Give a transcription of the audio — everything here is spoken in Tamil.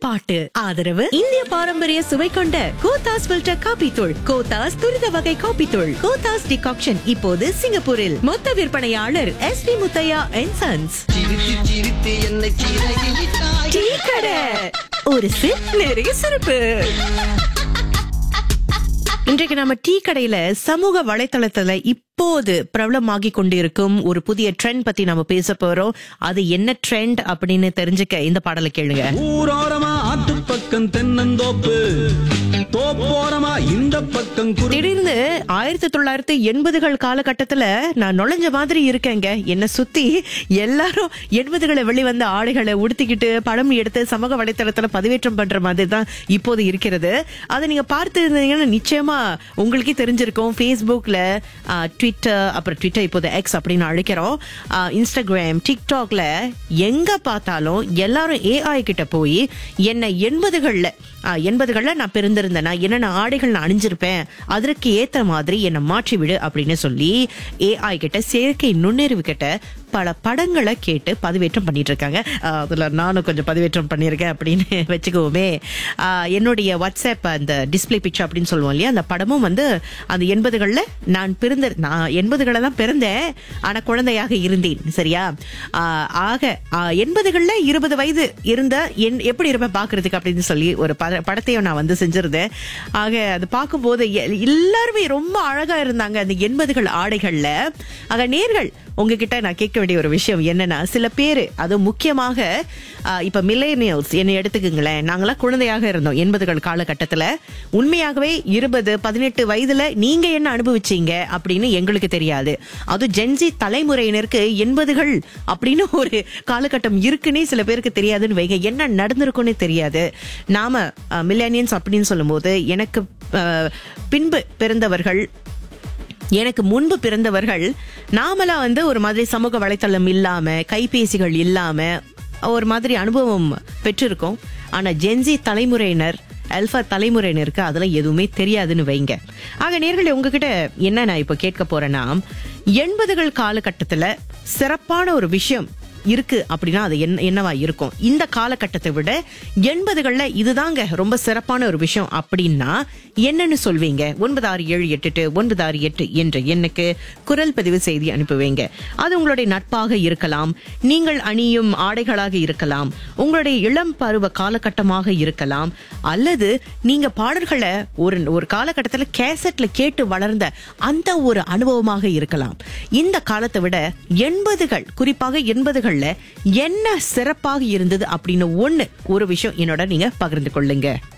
பாட்டு ஆதரவு இந்திய பாரம்பரிய சுவை கொண்ட கோத்தாஸ் ஃபில்டர் காபி தூள் கோத்தாஸ் துரித வகை காபி தூள் கோத்தாஸ் டிகாக்ஷன் இப்போது சிங்கப்பூரில் மொத்த விற்பனையாளர் S P Muthiah and sons சிரித்து சிரித்து என்னை சிறகிட்டாய் டீ கடை ஒரு சிப் நிறைய சிறப்பு இன்றைக்கு நம்ம டீ கடையில சமூக வலைத்தளத்துல இப்போது பிரபலமாகி கொண்டிருக்கும் ஒரு புதிய ட்ரெண்ட் பத்தி நம்ம பேச போறோம் அது என்ன ட்ரெண்ட் அப்படின்னு தெரிஞ்சுக்க இந்த பாடலை கேளுங்க ஊரோரமா ஆத்து பக்கம் தென்னந்தோப்பு தோப்போரமா இந்த பக்கம் குரு திடீர்னு ஆயிரத்தி தொள்ளாயிரத்தி எண்பதுகள் காலகட்டத்துல நான் நுழைஞ்ச மாதிரி இருக்கேங்க என்ன சுத்தி எல்லாரும் எண்பதுகளை வெளிவந்த ஆடைகளை உடுத்திக்கிட்டு படம் எடுத்து சமூக வலைத்தளத்துல பதிவேற்றம் பண்ற மாதிரி தான் இப்போது இருக்கிறது அதை நீங்க பார்த்து இருந்தீங்கன்னா நிச்சயமா உங்களுக்கே தெரிஞ்சிருக்கும் ஃபேஸ்புக்ல ட்விட்டர் அப்புறம் ட்விட்டர் இப்போது எக்ஸ் அப்படின்னு அழைக்கிறோம் ஆஹ், இன்ஸ்டாகிராம் டிக்டாக்ல எங்க பார்த்தாலும் எல்லாரும் ஏஐ கிட்ட போய் என்ன எண்பதுகள்ல எண்பதுகள்ல நான் பிறந்திருந்தேனா என்னென்ன ஆடைகள் நான் அணிஞ்சிருப்பேன் அதற்கு ஏத்த மாதிரி என்னை மாற்றி விடு அப்படின்னு சொல்லி ஏஐ கிட்ட செயற்கை நுண்ணறிவு கிட்ட பல படங்களை கேட்டு பதிவேற்றம் பண்ணிட்டு இருக்காங்க ஆஹ் அதுல நானும் கொஞ்சம் பதிவேற்றம் பண்ணியிருக்கேன் அப்படின்னு வச்சுக்குவோமே ஆஹ் என்னுடைய வாட்ஸ்அப் அந்த டிஸ்ப்ளே பிக்சர் அப்படின்னு சொல்லுவோம் இல்லையா அந்த படமும் வந்து அந்த எண்பதுகள்ல நான் பிறந்த நான் எண்பதுகளை தான் பிறந்தேன் ஆனா குழந்தையாக இருந்தேன் சரியா ஆஹ் ஆக ஆஹ் எண்பதுகள்ல இருபது வயது இருந்த என் எப்படி இருப்பேன் பாக்குறதுக்கு அப்படின்னு சொல்லி ஒரு பட படத்தையும் நான் வந்து செஞ்சிருந்தேன் ஆக அது பார்க்கும்போது எ- எல்லாருமே ரொம்ப அழகா இருந்தாங்க அந்த எண்பதுகள் ஆடைகள்ல ஆக நேர்கள் உங்ககிட்ட நான் கேட்க வேண்டிய ஒரு விஷயம் என்னன்னா சில பேர் அதுவும் முக்கியமாக ஆஹ், இப்ப மில்லேனியல்ஸ் என்னை எடுத்துக்குங்களேன் நாங்களாம் குழந்தையாக இருந்தோம் எண்பதுகள் காலகட்டத்துல உண்மையாகவே இருபது பதினெட்டு வயதுல நீங்க என்ன அனுபவிச்சீங்க அப்படின்னு எங்களுக்கு தெரியாது அது ஜென்சி தலைமுறையினருக்கு எண்பதுகள் அப்படின்னு ஒரு காலகட்டம் இருக்குன்னே சில பேருக்கு தெரியாதுன்னு வைங்க என்ன நடந்திருக்கும்னே தெரியாது நாம மில்லேனியன்ஸ் அப்படின்னு சொல்லும்போது எனக்கு ஆஹ், பின்பு பிறந்தவர்கள் எனக்கு முன்பு பிறந்தவர்கள் நாமெல்லாம் வந்து ஒரு மாதிரி சமூக வலைத்தளம் இல்லாம கைபேசிகள் இல்லாம ஒரு மாதிரி அனுபவம் பெற்றிருக்கோம் ஆனா ஜென்சி தலைமுறையினர் அல்பா தலைமுறையினருக்கு அதெல்லாம் எதுவுமே தெரியாதுன்னு வைங்க ஆக நேர்களே உங்ககிட்ட என்ன நான் இப்ப கேட்க போறேன்னா எண்பதுகள் காலகட்டத்துல சிறப்பான ஒரு விஷயம் இருக்கு அப்படின்னா அது என்ன என்னவா இருக்கும் இந்த காலகட்டத்தை விட எண்பதுகள்ல இதுதாங்க ரொம்ப சிறப்பான ஒரு விஷயம் அப்படின்னா என்னன்னு சொல்வீங்க ஒன்பது ஆறு ஏழு எட்டு எட்டு ஒன்பது ஆறு எட்டு என்ற எண்ணுக்கு குரல் பதிவு செய்தி அனுப்புவீங்க அது உங்களுடைய நட்பாக இருக்கலாம் நீங்கள் அணியும் ஆடைகளாக இருக்கலாம் உங்களுடைய இளம் பருவ காலகட்டமாக இருக்கலாம் அல்லது நீங்க பாடல்களை ஒரு ஒரு காலகட்டத்தில் கேசட்ல கேட்டு வளர்ந்த அந்த ஒரு அனுபவமாக இருக்கலாம் இந்த காலத்தை விட எண்பதுகள் குறிப்பாக எண்பதுகள்ல என்ன சிறப்பாக இருந்தது அப்படின்னு ஒண்ணு ஒரு விஷயம் என்னோட நீங்க பகிர்ந்து கொள்ளுங்க